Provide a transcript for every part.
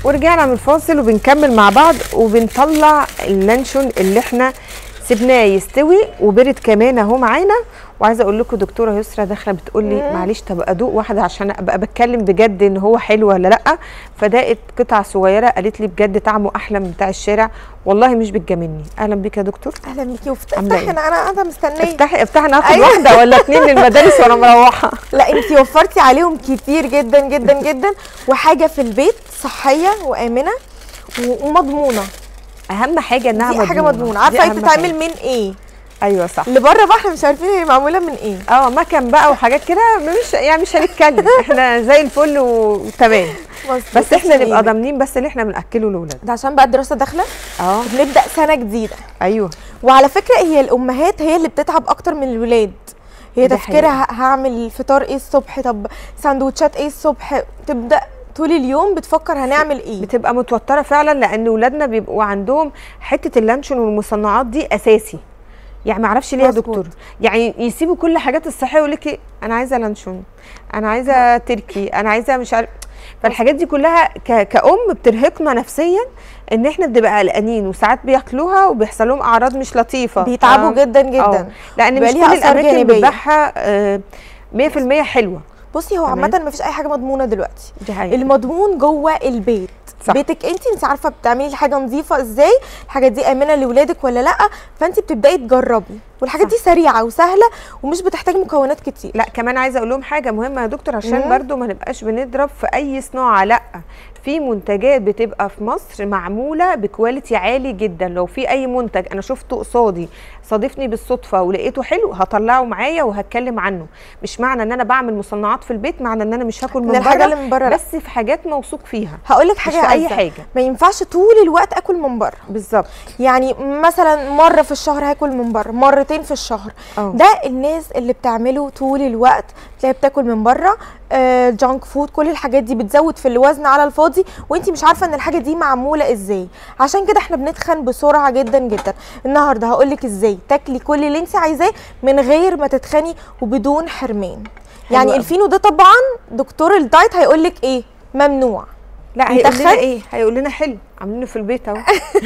ورجعنا من الفاصل وبنكمل مع بعض وبنطلع اللانشون اللي احنا سيبناه يستوي وبرد كمان اهو معانا وعايزه اقول لكم دكتوره يسرا داخله بتقول لي معلش طب ادوق واحده عشان ابقى بتكلم بجد ان هو حلو ولا لا فدقت قطعه صغيره قالت لي بجد طعمه احلى من بتاع الشارع والله مش بتجاملني اهلا بيك يا دكتور اهلا بيكي عاملة وافتحي إيه؟ انا انا قاعده مستنيه افتحي افتحي انا هاخد أيوة. واحده ولا اتنين للمدارس وانا مروحه لا انت وفرتي عليهم كتير جدا جدا جدا وحاجه في البيت صحيه وامنه و- ومضمونه اهم حاجه انها دي حاجه مضمونه دي عارفه هي أهم بتتعمل حاجة. من ايه ايوه صح اللي بره بقى احنا مش عارفين هي معموله من ايه اه مكن بقى وحاجات كده مش يعني مش هنتكلم احنا زي الفل وتمام بس احنا نبقى ضامنين بس اللي احنا بناكله لاولادنا ده عشان بقى الدراسه داخله اه بنبدا سنه جديده ايوه وعلى فكره هي الامهات هي اللي بتتعب اكتر من الولاد هي ده تفكيرها ه- هعمل فطار ايه الصبح طب سندوتشات ايه الصبح تبدا طول اليوم بتفكر هنعمل ايه بتبقى متوتره فعلا لان ولادنا بيبقوا عندهم حته اللانشون والمصنعات دي اساسي يعني ما اعرفش ليه يا مظبوط. دكتور يعني يسيبوا كل حاجات الصحيه ويقول لك إيه، انا عايزه لانشون انا عايزه تركي انا عايزه مش عارف فالحاجات دي كلها ك... كأم بترهقنا نفسيا ان احنا بنبقى قلقانين وساعات بياكلوها وبيحصل لهم اعراض مش لطيفه بيتعبوا آه. جدا جدا آه. لان بيبقى مش ليها كل آثار الاماكن جانبية. بتبيعها آه، 100% حلوه بصي هو تمام. عامه مفيش اي حاجه مضمونه دلوقتي دي حقيقة. المضمون جوه البيت صح. بيتك انت انت عارفه بتعملي حاجه نظيفه ازاي الحاجه دي امنه لاولادك ولا لا فانت بتبداي تجربي والحاجات صح. دي سريعه وسهله ومش بتحتاج مكونات كتير لا كمان عايزه اقول لهم حاجه مهمه يا دكتور عشان مم. برضو ما نبقاش بنضرب في اي صناعه لا في منتجات بتبقى في مصر معموله بكواليتي عالي جدا لو في اي منتج انا شفته قصادي صادفني بالصدفه ولقيته حلو هطلعه معايا وهتكلم عنه مش معنى ان انا بعمل مصنعات في البيت معنى ان انا مش هاكل من من الحاجه بره اللي من بره لا. بس في حاجات موثوق فيها هقول لك مش حاجه في اي عايزة. حاجه ما ينفعش طول الوقت اكل من بره بالظبط يعني مثلا مره في الشهر هاكل من بره مرتين في الشهر اه ده الناس اللي بتعمله طول الوقت تلاقي بتاكل من بره آه جانك فود كل الحاجات دي بتزود في الوزن على الفاضي وانت مش عارفه ان الحاجه دي معموله ازاي عشان كده احنا بنتخن بسرعه جدا جدا النهارده هقول لك ازاي تاكلي كل اللي انت عايزاه من غير ما تتخني وبدون حرمان يعني أوي. الفينو ده طبعا دكتور الدايت هيقول لك ايه ممنوع لا هيقول لنا يتخن؟ ايه هيقول لنا حلو عاملينه في البيت اهو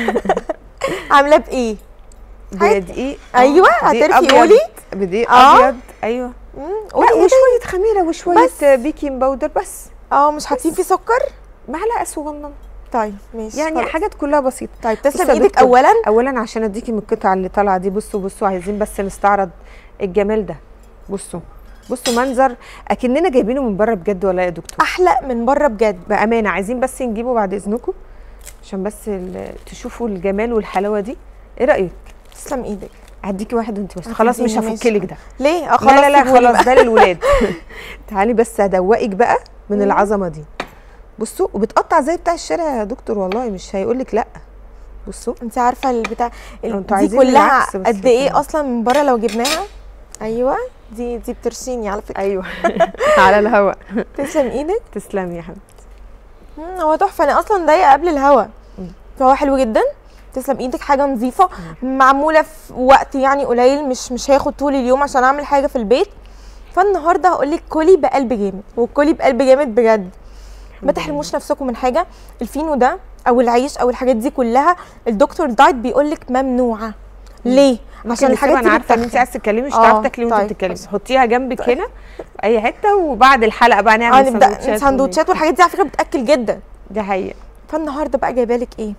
عامله بايه حاجة- بدقيق أيوة، آه، دقيق هتركي أبيض، قولي. بدقيق آه. ابيض ايوه مم، لا قولي إيه ده؟ وشويه خميره وشويه بس. بيكنج باودر بس اه مش حاطين فيه سكر معلقه صغننه طيب ماشي يعني خلاص. حاجات كلها بسيطه طيب بص تسلم يا ايدك دكتور، اولا اولا عشان اديكي من القطعه اللي طالعه دي بصوا بصوا عايزين بس نستعرض الجمال ده بصوا بصوا منظر اكننا جايبينه من بره بجد ولا يا دكتور احلى من بره بجد بامانه عايزين بس نجيبه بعد اذنكم عشان بس ال- تشوفوا الجمال والحلاوه دي ايه رايك تسلم ايدك هديكي واحد وانت بس خلاص مش هتديني هفكلك ماشي. ده ليه اه لا لا لا سيبوني خلاص بقى. ده للولاد تعالي بس ادوقك بقى من العظمه دي بصوا وبتقطع زي بتاع الشارع يا دكتور والله مش هيقول لك لا بصوا انت عارفه البتاع ال- انتوا دي عايزين كلها العكس بس قد ايه كده. اصلا من بره لو جبناها ايوه دي دي بترشيني على فكره ايوه على الهواء تسلم ايدك تسلمي يا حبيبتي مم، هو تحفه انا اصلا ضايقه قبل الهوا مم. فهو حلو جدا تسلم ايدك حاجه نظيفه معموله في وقت يعني قليل مش مش هياخد طول اليوم عشان اعمل حاجه في البيت فالنهارده هقول لك كلي بقلب جامد وكلي بقلب جامد بجد ما تحرموش نفسكم من حاجه الفينو ده او العيش او الحاجات دي كلها الدكتور دايت بيقول لك ممنوعه ليه عشان الحاجات انا عارفه ان انت بتتخن. عايزه تتكلمي مش آه، هتعرفي تاكلي وانت طيب. بتتكلمي حطيها جنبك هنا في اي حته وبعد الحلقه بقى اه نعمل نبدا سندوتشات والحاجات دي على فكره بتاكل جدا دي حقيقه فالنهارده بقى جايبه لك ايه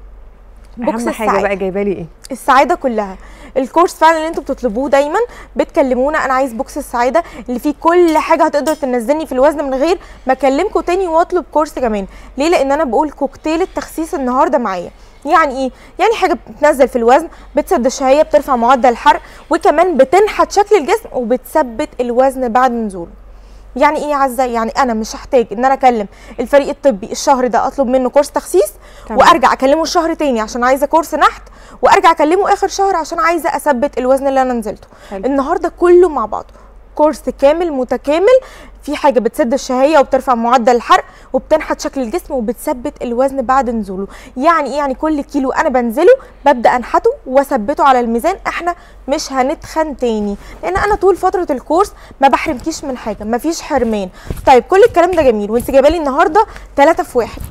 بوكس اهم حاجه السعادة. بقى جايبه لي ايه السعاده كلها الكورس فعلا اللي انتوا بتطلبوه دايما بتكلمونا انا عايز بوكس السعاده اللي فيه كل حاجه هتقدر تنزلني في الوزن من غير ما اكلمكم تاني واطلب كورس كمان ليه لان انا بقول كوكتيل التخسيس النهارده معايا يعني ايه يعني حاجه بتنزل في الوزن بتسد الشهيه بترفع معدل الحرق وكمان بتنحت شكل الجسم وبتثبت الوزن بعد نزوله يعني ايه يا عزه يعني انا مش هحتاج ان انا اكلم الفريق الطبي الشهر ده اطلب منه كورس تخسيس تمام. وارجع اكلمه الشهر تاني عشان عايزه كورس نحت وارجع اكلمه اخر شهر عشان عايزه اثبت الوزن اللي انا نزلته حلو. النهارده كله مع بعضه كورس كامل متكامل في حاجه بتسد الشهيه وبترفع معدل الحرق وبتنحت شكل الجسم وبتثبت الوزن بعد نزوله يعني ايه يعني كل كيلو انا بنزله ببدا انحته واثبته على الميزان احنا مش هنتخن تاني لان انا طول فتره الكورس ما بحرمكيش من حاجه مفيش حرمان طيب كل الكلام ده جميل وانت جايبه لي النهارده 3 في واحد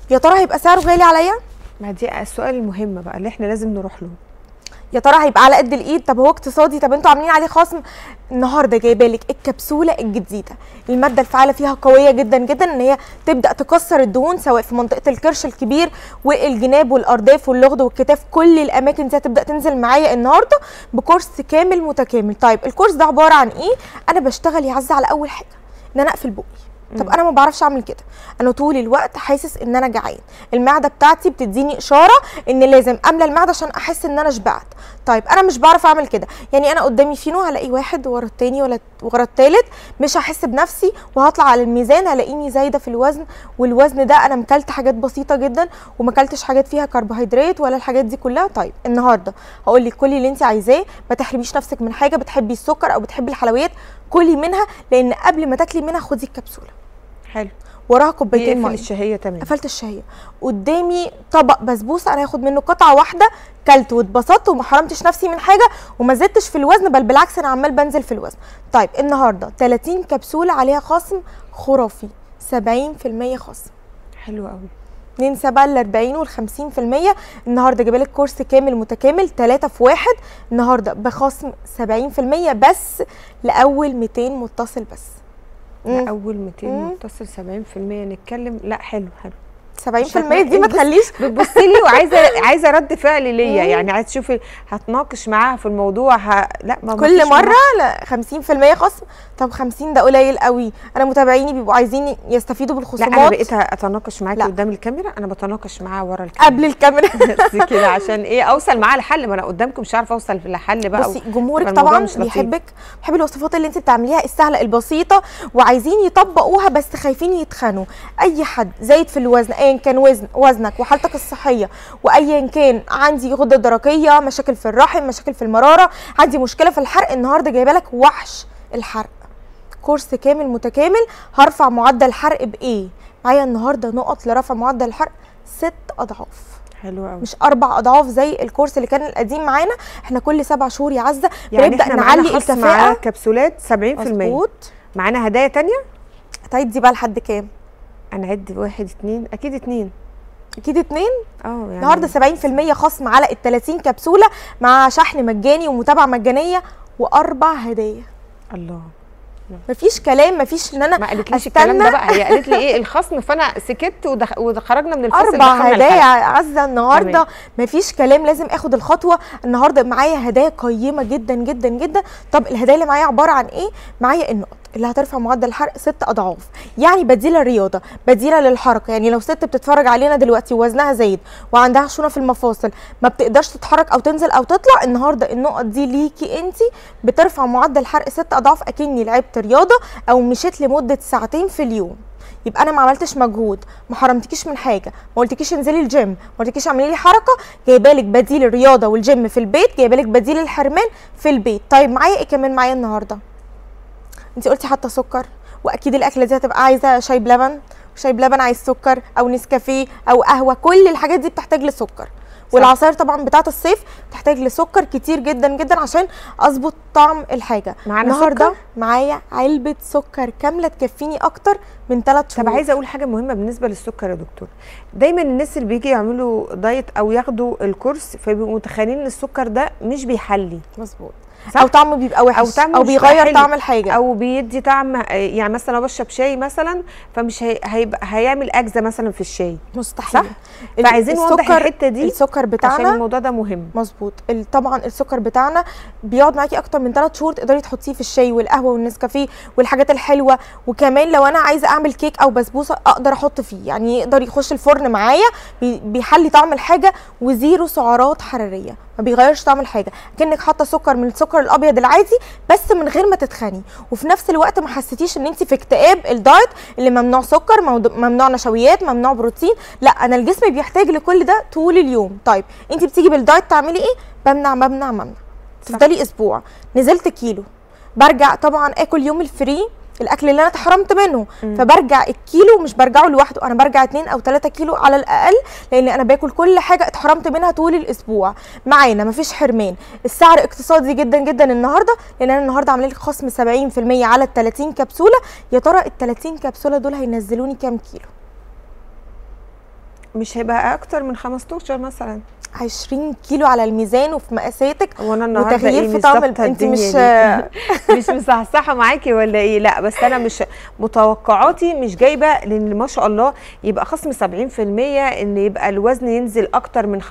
يا ترى هيبقى سعره غالي عليا ما دي السؤال المهم بقى اللي احنا لازم نروح له يا ترى هيبقى على قد الايد طب هو اقتصادي طب انتوا عاملين عليه خصم النهارده جايبه لك الكبسوله الجديده الماده الفعاله فيها قويه جدا جدا ان هي تبدا تكسر الدهون سواء في منطقه الكرش الكبير والجناب والارداف واللغد والكتاف كل الاماكن دي هتبدا تنزل معايا النهارده بكورس كامل متكامل طيب الكورس ده عباره عن ايه انا بشتغل يعز على اول حاجه ان انا اقفل بقي طب انا ما بعرفش اعمل كده انا طول الوقت حاسس ان انا جعان المعده بتاعتي بتديني اشاره ان لازم املى المعده عشان احس ان انا شبعت طيب انا مش بعرف اعمل كده يعني انا قدامي فينو هلاقي واحد ورا التاني ولا ورا التالت مش هحس بنفسي وهطلع على الميزان هلاقيني زايده في الوزن والوزن ده انا مكلت حاجات بسيطه جدا وما كلتش حاجات فيها كربوهيدرات ولا الحاجات دي كلها طيب النهارده هقول لك كلي اللي انت عايزاه ما تحرميش نفسك من حاجه بتحبي السكر او بتحبي الحلويات كلي منها لان قبل ما تاكلي منها خدي الكبسوله حلو وراها كوبايتين بيقفل ميه الشهيه تمام قفلت الشهيه قدامي طبق بسبوسه انا هاخد منه قطعه واحده كلت واتبسطت وما حرمتش نفسي من حاجه وما زدتش في الوزن بل بالعكس انا عمال بنزل في الوزن طيب النهارده 30 كبسوله عليها خصم خرافي 70% خصم حلو قوي من 7 ل 40 وال 50% النهارده جايبه لك كورس كامل متكامل 3 في 1 النهارده بخصم 70% بس لاول 200 متصل بس مم. اول 200 مم. متصل 70% نتكلم لا حلو حلو 70% دي ما بص- تخليش بتبصي لي وعايزه عايزه رد فعل ليا يعني عايزه تشوفي هتناقش معاها في الموضوع ه... لا ما كل مفيش مره لا 50% خصم طب 50 ده قليل قوي انا متابعيني بيبقوا عايزين يستفيدوا لا بالخصومات انا بقيت اتناقش معاكي لا. قدام الكاميرا انا بتناقش معاها ورا الكاميرا قبل الكاميرا بس كده عشان ايه اوصل معاها لحل ما انا قدامكم مش عارفه اوصل لحل بقى بصي جمهورك يبقى الموضوع طبعا مش لطيف. بيحبك بيحب الوصفات اللي انت بتعمليها السهله البسيطه وعايزين يطبقوها بس خايفين يتخنوا اي حد زايد في الوزن ايا كان وزن وزنك وحالتك الصحيه وايا كان عندي غده درقيه مشاكل في الرحم مشاكل في المراره عندي مشكله في الحرق النهارده جايبه لك وحش الحرق كورس كامل متكامل هرفع معدل الحرق بايه معايا النهارده نقط لرفع معدل الحرق ست اضعاف حلو قوي مش اربع اضعاف زي الكورس اللي كان القديم معانا احنا كل سبع شهور يا عزه يعني بنبدا احنا معانا نعلي خصم على الكفاءه كبسولات 70% مظبوط معانا هدايا تانية هتعيد دي بقى لحد كام انا عد واحد اتنين اكيد اتنين اكيد اتنين اه يعني النهارده 70% خصم على ال 30 كبسوله مع شحن مجاني ومتابعه مجانيه واربع هدايا الله مفيش كلام مفيش ان انا ما قالتليش الكلام ده أستنى. بقى هي قالت لي ايه الخصم فانا سكت ودخ... وخرجنا من الفصل اربع دخلنا هدايا الحلقة. يا عزه النهارده تمام. مفيش كلام لازم اخد الخطوه النهارده معايا هدايا قيمه جدا جدا جدا طب الهدايا اللي معايا عباره عن ايه معايا النقط اللي هترفع معدل الحرق ست اضعاف يعني بديله الرياضه بديله للحركه يعني لو ست بتتفرج علينا دلوقتي ووزنها زايد وعندها خشونه في المفاصل ما بتقدرش تتحرك او تنزل او تطلع النهارده النقط دي ليكي انت بترفع معدل الحرق ست اضعاف اكني لعبت رياضه او مشيت لمده ساعتين في اليوم يبقى انا ما عملتش مجهود ما حرمتكيش من حاجه ما قلتكيش انزلي الجيم ما قلتكيش اعملي لي حركه جايبه لك بديل الرياضه والجيم في البيت جايبه لك بديل الحرمان في البيت طيب معايا ايه كمان معايا النهارده انت قلتي حاطه سكر واكيد الاكله دي هتبقى عايزه شاي بلبن وشاي بلبن عايز سكر او نسكافيه او قهوه كل الحاجات دي بتحتاج لسكر والعصاير طبعا بتاعه الصيف بتحتاج لسكر كتير جدا جدا عشان اظبط طعم الحاجه معانا النهارده سكر؟ معايا علبه سكر كامله تكفيني اكتر من 3 شهور طب عايزه اقول حاجه مهمه بالنسبه للسكر يا دكتور دايما الناس اللي بيجي يعملوا دايت او ياخدوا الكورس فبيبقوا متخيلين ان السكر ده مش بيحلي مظبوط صح؟ او طعمه بيبقى وحش أو او, طعمه أو مش بيغير حلو. طعم الحاجه او بيدي طعم يعني مثلا لو بشرب شاي مثلا فمش هي... هيبقى هيعمل اجزه مثلا في الشاي مستحيل صح؟ فعايزين نوضح الحته دي السكر عشان بتاعنا الموضوع ده مهم مظبوط ال- طبعا السكر بتاعنا بيقعد معاكي اكتر من 3 شهور تقدري تحطيه في الشاي والقهوه والنسكافيه والحاجات الحلوه وكمان لو انا عايزه اعمل كيك او بسبوسه اقدر احط فيه يعني يقدر يخش الفرن معايا بي- بيحلي طعم الحاجه وزيرو سعرات حراريه ما بيغيرش طعم الحاجه كانك حاطه سكر من السكر الابيض العادي بس من غير ما تتخني وفي نفس الوقت ما حسيتيش ان انت في اكتئاب الدايت اللي ممنوع سكر موضوع- ممنوع نشويات ممنوع بروتين لا انا الجسم بيحتاج لكل ده طول اليوم طيب انت بتيجي بالدايت تعملي ايه بمنع بمنع بمنع تفضلي اسبوع نزلت كيلو برجع طبعا اكل يوم الفري الاكل اللي انا اتحرمت منه فبرجع الكيلو مش برجعه لوحده انا برجع 2 او 3 كيلو على الاقل لان انا باكل كل حاجه اتحرمت منها طول الاسبوع معانا مفيش حرمان السعر اقتصادي جدا جدا النهارده لان انا النهارده عامله لك خصم 70% على ال 30 كبسوله يا ترى ال 30 كبسوله دول هينزلوني كام كيلو مش هيبقى اكتر من 15 مثلا 20 كيلو على الميزان وفي مقاساتك هو انا النهارده وتغيير ايه في مش طعم ظابطة انت الدنيا مش دي. مش مصحصحه معاكي ولا ايه لا بس انا مش متوقعاتي مش جايبه لان ما شاء الله يبقى خصم 70% ان يبقى الوزن ينزل اكتر من 15%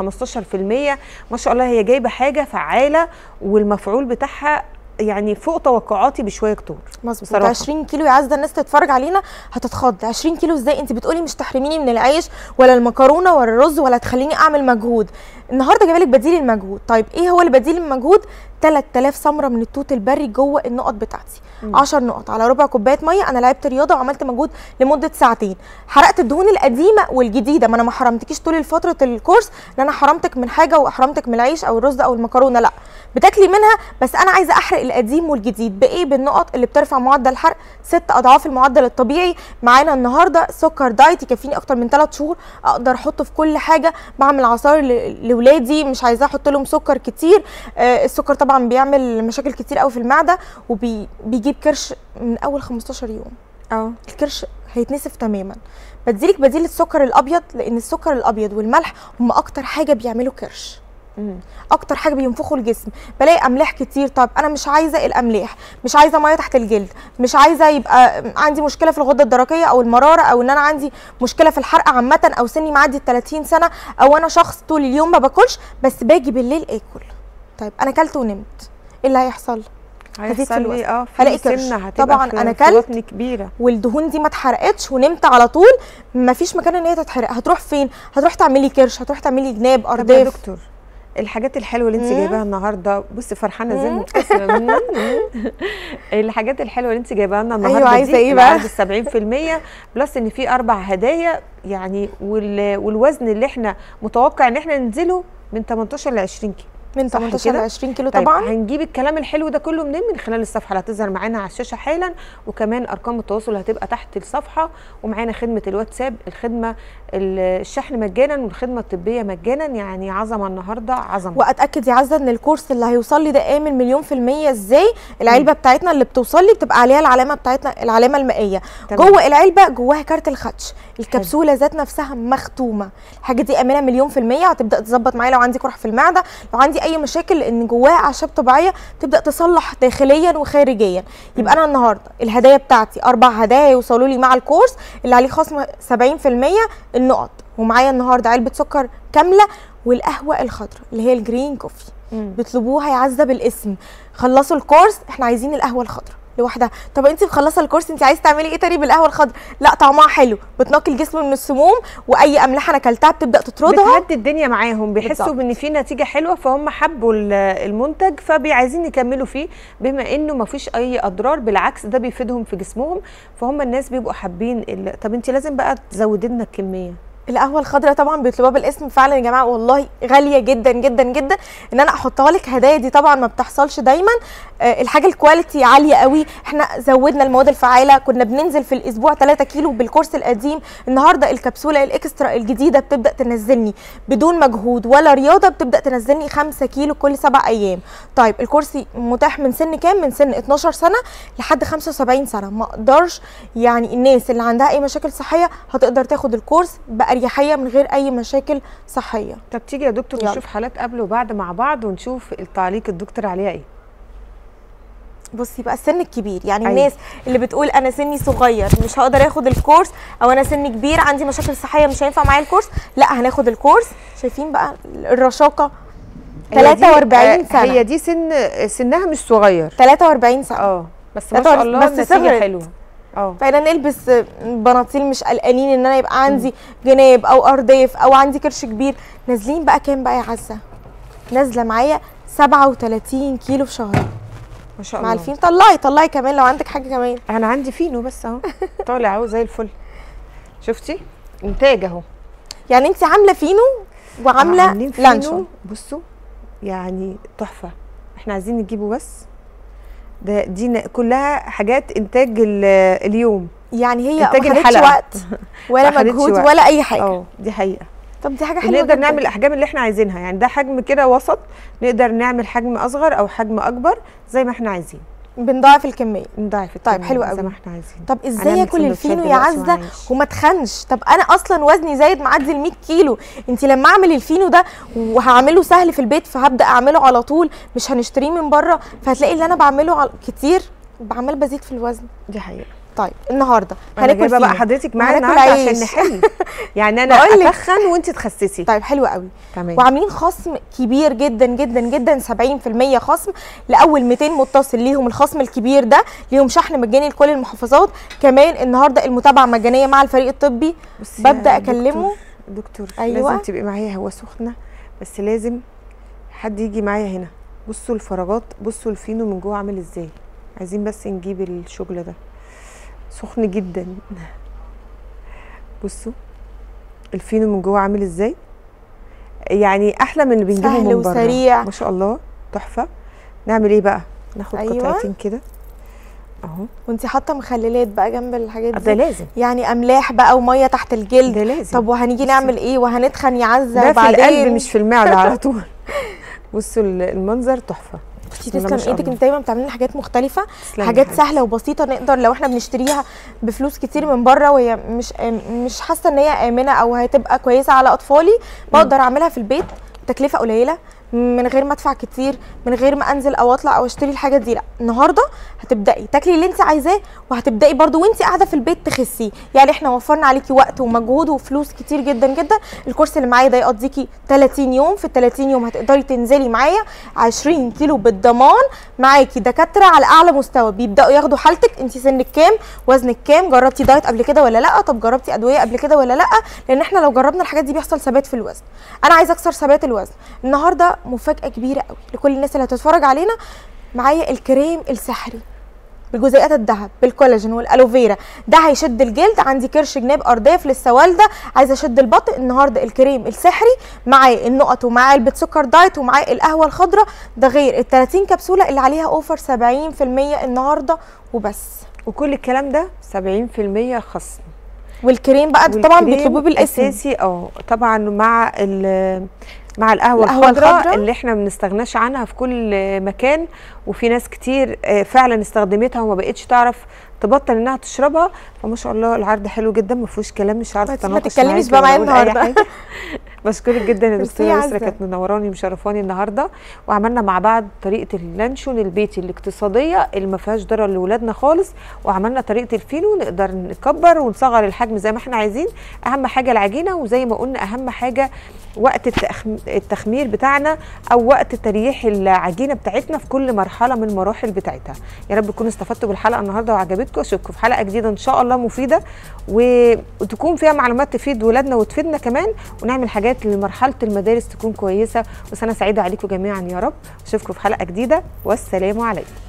ما شاء الله هي جايبه حاجه فعاله والمفعول بتاعها يعني فوق توقعاتي بشويه كتور مظبوط بصراحة. 20 كيلو يا عزه الناس تتفرج علينا هتتخض 20 كيلو ازاي انت بتقولي مش تحرميني من العيش ولا المكرونه ولا الرز ولا تخليني اعمل مجهود النهارده جايبه لك بديل المجهود طيب ايه هو البديل المجهود 3000 سمره من التوت البري جوه النقط بتاعتي 10 نقط على ربع كوبايه ميه انا لعبت رياضه وعملت مجهود لمده ساعتين حرقت الدهون القديمه والجديده ما انا ما حرمتكيش طول فتره الكورس ان انا حرمتك من حاجه واحرمتك من العيش او الرز او المكرونه لا بتاكلي منها بس انا عايزه احرق القديم والجديد بايه بالنقط اللي بترفع معدل الحرق ست اضعاف المعدل الطبيعي معانا النهارده سكر دايت يكفيني اكتر من 3 شهور اقدر احطه في كل حاجه بعمل عصاير ل- لاولادي مش عايزاه احط لهم سكر كتير آه السكر طبعا بيعمل مشاكل كتير قوي في المعده وبيجيب كرش من اول 15 يوم اه الكرش هيتنسف تماما بديلك بديل السكر الابيض لان السكر الابيض والملح هم اكتر حاجه بيعملوا كرش اكتر حاجه بينفخوا الجسم بلاقي املاح كتير طب انا مش عايزه الاملاح مش عايزه ميه تحت الجلد مش عايزه يبقى عندي مشكله في الغده الدرقيه او المراره او ان انا عندي مشكله في الحرق عامه او سني معدي ال 30 سنه او انا شخص طول اليوم ما باكلش بس باجي بالليل اكل طيب انا اكلت ونمت ايه اللي هيحصل هزيد في هيحصل الوزن. لي اه في هلاقي كرش. سمنه هتبقى طبعاً في- أنا في كلت بطني كبيره والدهون دي ما اتحرقتش ونمت على طول مفيش مكان ان هي تتحرق هتروح فين هتروح تعملي كرش هتروح تعملي جناب طب يا ارداف دكتور الحاجات الحلوه اللي انت مم. جايباها النهارده بصي فرحانه زي مم. مبتسمه مم. الحاجات الحلوه اللي انت جايباها لنا النهارده أيوة، عايزة دي إيه بقى؟ العرض 70% بلس ان في اربع هدايا يعني وال... والوزن اللي احنا متوقع ان احنا ننزله من 18 ل 20 كيلو من صح 18 ل كده؟ 20 كيلو طيب طبعا هنجيب الكلام الحلو ده كله منين من خلال الصفحه اللي هتظهر معانا على الشاشه حالا وكمان ارقام التواصل هتبقى تحت الصفحه ومعانا خدمه الواتساب الخدمه ال- الشحن مجانا والخدمه الطبيه مجانا يعني عظمه النهارده عظمه واتاكد يا عزه ان الكورس اللي هيوصل لي ده امن مليون في الميه ازاي العلبه بتاعتنا اللي بتوصل لي بتبقى عليها العلامه بتاعتنا العلامه المائيه تمام. جوه العلبه جواها كارت الخدش الكبسوله ذات نفسها مختومه الحاجه دي امنه مليون في الميه هتبدا تظبط معايا لو عندي قرح في المعده لو عندي اي مشاكل لان جواها اعشاب طبيعيه تبدا تصلح داخليا وخارجيا يبقى انا النهارده الهدايا بتاعتي اربع هدايا يوصلوا لي مع الكورس اللي عليه خصم 70% النقط ومعايا النهارده علبه سكر كامله والقهوه الخضراء اللي هي الجرين كوفي مم. بيطلبوها يعزه بالاسم خلصوا الكورس احنا عايزين القهوه الخضراء لوحدها طب انت مخلصه الكورس انت عايزه تعملي ايه تاني بالقهوه الخضراء لا طعمها حلو بتنقي الجسم من السموم واي املاح انا اكلتها بتبدا تطردها بتهدي الدنيا معاهم بيحسوا بالظبط. بان في نتيجه حلوه فهم حبوا ال- المنتج فبيعايزين يكملوا فيه بما انه ما فيش اي اضرار بالعكس ده بيفيدهم في جسمهم فهم الناس بيبقوا حابين ال- طب انت لازم بقى تزودي لنا الكميه القهوه الخضراء طبعا بيطلبوها بالاسم فعلا يا جماعه والله غاليه جدا جدا جدا ان انا احطها لك هدايا دي طبعا ما بتحصلش دايما آه الحاجه الكواليتي عاليه قوي احنا زودنا المواد الفعاله كنا بننزل في الاسبوع 3 كيلو بالكورس القديم النهارده الكبسوله الاكسترا الجديده بتبدا تنزلني بدون مجهود ولا رياضه بتبدا تنزلني 5 كيلو كل سبع ايام طيب الكورس متاح من سن كام من سن 12 سنه لحد 75 سنه ما اقدرش يعني الناس اللي عندها اي مشاكل صحيه هتقدر تاخد الكورس باريحيه من غير اي مشاكل صحيه طب تيجي يا دكتور يلا. نشوف حالات قبل وبعد مع بعض ونشوف التعليق الدكتور عليها ايه بصي بقى السن الكبير يعني أيوة. الناس اللي بتقول انا سني صغير مش هقدر اخد الكورس او انا سني كبير عندي مشاكل صحيه مش هينفع معايا الكورس لا هناخد الكورس شايفين بقى الرشاقه هي دي- 43 آه، سنه هي دي سن سنها مش صغير 43 سنه اه بس ما 43 شاء الله بس النتيجه صغرت. حلوه اه فانا نلبس بناطيل مش قلقانين ان انا يبقى عندي جناب او ارداف او عندي كرش كبير نازلين بقى كام بقى يا عزه نازله معايا 37 كيلو في شهر ما شاء مع الله الفين طلعي طلعي كمان لو عندك حاجه كمان انا عندي فينو بس اهو طالع اهو زي الفل شفتي انتاج اهو يعني انت عامله فينو وعامله عاملين فينو لانشون بصوا يعني تحفه احنا عايزين نجيبه بس ده دي ن- كلها حاجات انتاج ال- اليوم يعني هي إنتاج ما خدتش الحلقة. وقت ولا ما خدتش مجهود وقت. ولا اي حاجه اه دي حقيقه طب دي حاجه حلوه نقدر جدا. نعمل الاحجام اللي احنا عايزينها يعني ده حجم كده وسط نقدر نعمل حجم اصغر او حجم اكبر زي ما احنا عايزين بنضاعف الكميه نضاعف طيب، الكمية حلو زي قوي. ما احنا عايزين طب ازاي هنعمل اكل سندوتشات الفينو يا دلوقتي عزه وهنعيش. وما تخنش طب انا اصلا وزني زايد معدي ال 100 كيلو انت لما اعمل الفينو ده وهعمله سهل في البيت فهبدا اعمله على طول مش هنشتريه من بره فهتلاقي اللي انا بعمله على- كتير بعمل بزيد في الوزن دي حقيقه طيب النهارده انا هناكل جايبه بقى فينو. حضرتك معايا وهناكل النهارده عشان عيش. نحل يعني انا بقولك. اتخن وانت تخسسي طيب حلو قوي تمام وعاملين خصم كبير جدا جدا جدا 70% خصم لاول 200 متصل ليهم الخصم الكبير ده ليهم شحن مجاني لكل المحافظات كمان النهارده المتابعه مجانيه مع الفريق الطبي بصي يا ببدأ دكتور- أكلمه. دكتور أيوة. لازم تبقي معايا هو سخنه بس لازم حد يجي معايا هنا بصوا الفراغات بصوا الفينو من جوه عامل ازاي عايزين بس نجيب الشغل ده سخن جدا بصوا الفينو من جوه عامل ازاي يعني احلى من اللي بنجيبه سهل من بره وسريع. ما شاء الله تحفه نعمل ايه بقى ناخد أيوة. قطعتين كده اهو وانت حاطه مخللات بقى جنب الحاجات ده دي لازم يعني املاح بقى وميه تحت الجلد ده لازم طب وهنيجي بصي. نعمل ايه وهنتخن يا عزه ده في وبعدين القلب مش في المعده على طول بصوا ال- المنظر تحفه بصي بسم الله ما تسلم شاء ايدك الله. انت دايما بتعملي حاجات مختلفه تسلمي حاجات حبيبتي. سهله وبسيطه نقدر لو احنا بنشتريها بفلوس كتير من بره وهي مش آم- مش حاسه ان هي امنه او هتبقى كويسه على اطفالي بقدر اعملها في البيت تكلفه قليله من غير ما ادفع كتير من غير ما انزل او اطلع او اشتري الحاجات دي لا النهارده هتبداي تاكلي اللي انت عايزاه وهتبداي برضو وانت قاعده في البيت تخسي يعني احنا وفرنا عليكي وقت ومجهود وفلوس كتير جدا جدا الكورس اللي معايا ده يقضيكي 30 يوم في ال 30 يوم هتقدري تنزلي معايا 20 كيلو بالضمان معاكي دكاتره على اعلى مستوى بيبداوا ياخدوا حالتك انت سنك كام وزنك كام جربتي دايت قبل كده ولا لا طب جربتي ادويه قبل كده ولا لا لان احنا لو جربنا الحاجات دي بيحصل ثبات في الوزن انا عايزه اكسر ثبات الوزن النهارده مفاجاه كبيره قوي لكل الناس اللي هتتفرج علينا معايا الكريم السحري بجزيئات الذهب بالكولاجين والالوفيرا ده هيشد الجلد عندي كرش جناب ارداف لسه والده عايزه اشد البطن النهارده الكريم السحري معاه النقط ومعاه علبه سكر دايت ومعاه القهوه الخضراء ده غير ال 30 كبسوله اللي عليها اوفر 70% النهارده وبس وكل الكلام ده 70% خصم والكريم بقى ده طبعا والكريم بيطلبوه بالاسم اساسي اه طبعا مع ال مع القهوه, القهوة الخضراء الخضراء. اللي احنا ما بنستغناش عنها في كل مكان وفي ناس كتير آه، فعلا استخدمتها وما بقتش تعرف تبطل انها تشربها فما شاء الله العرض حلو جدا ما فيهوش كلام مش عارفه ما اتناقش تتكلميش معاكي بقى ولا معايا أقول أي النهاردة. حاجة. بشكرك جدا يا ميرسي دكتوره يا يسرا عزة. كانت منوراني ومشرفاني النهارده وعملنا مع بعض طريقه اللانشون البيتي الاقتصاديه اللي ما فيهاش ضرر لاولادنا خالص وعملنا طريقه الفينو نقدر نكبر ونصغر الحجم زي ما احنا عايزين اهم حاجه العجينه وزي ما قلنا اهم حاجه وقت التخم- التخمير بتاعنا او وقت تريح العجينه بتاعتنا في كل مرحله من المراحل بتاعتها يا رب تكونوا استفدتوا بالحلقه النهارده وعجبتكم اشوفكم في حلقه جديده ان شاء الله مفيده و- وتكون فيها معلومات تفيد ولادنا وتفيدنا كمان ونعمل حاجات لمرحله المدارس تكون كويسه وسنه سعيده عليكم جميعا يا رب اشوفكم في حلقه جديده والسلام عليكم